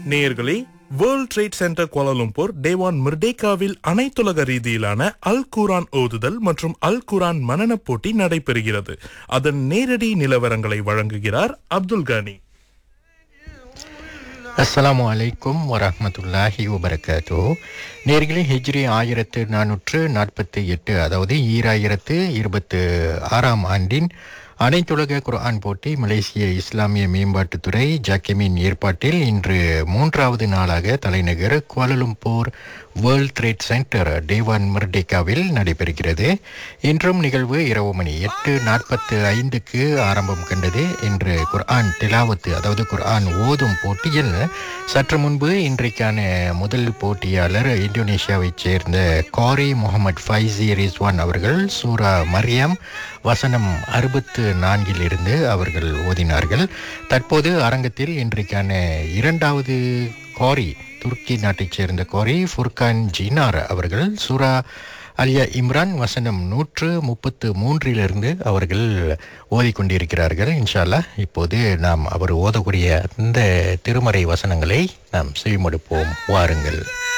நேயர்களே world trade centre Kuala Lumpur Dewan மிர்டேகாவில் அனைத்துலக ரீதியிலான அல் குரான் ஓதுதல் மற்றும் அல் குரான் மனனப் போட்டி நடைபெறுகிறது அதன் நேரடி நிலவரங்களை வழங்குகிறார் அப்துல் கனி அஸ்ஸலாமு அலைக்கும் வரஹ்மத்துல்லாஹி வபரகாத்தோ நேர்களே ஹிஜ்ரி ஆயிரத்து நானூற்று நாற்பத்தி எட்டு அதாவது ஈராயிரத்து இருபத்து ஆறாம் ஆண்டின் அனைத்துலக குர்ஆன் போட்டி மலேசிய இஸ்லாமிய மேம்பாட்டுத்துறை ஜாக்கிமின் ஏற்பாட்டில் இன்று மூன்றாவது நாளாக தலைநகர் Kuala Lumpur world trade centre Dewan மிர்டேக்காவில் நடைபெறுகிறது இன்றும் நிகழ்வு இரவு மணி எட்டு நாற்பத்து ஐந்துக்கு ஆரம்பம் கண்டது இன்று குர்ஆன் திலாவத்து அதாவது குர்ஆன் ஓதும் போட்டியில் சற்று முன்பு இன்றைக்கான முதல் போட்டியாளர் இந்தோனேஷியாவைச் சேர்ந்த காரி முகமது ஃபைசி ரிஸ்வான் அவர்கள் சூரா மரியம் வசனம் அறுபத்து நான்கில் இருந்து அவர்கள் ஓதினார்கள் தற்போது அரங்கத்தில் இன்றைக்கான இரண்டாவது காரி துருக்கி நாட்டைச் சேர்ந்த கோரி ஃபுர்கான் ஜினார் அவர்கள் சூரா அலியா இம்ரான் வசனம் நூற்று முப்பத்து மூன்றிலிருந்து அவர்கள் ஓதிக்கொண்டிருக்கிறார்கள் இன்ஷால்லா இப்போது நாம் அவர் ஓதக்கூடிய அந்த திருமறை வசனங்களை நாம் செவிமடுப்போம் வாருங்கள்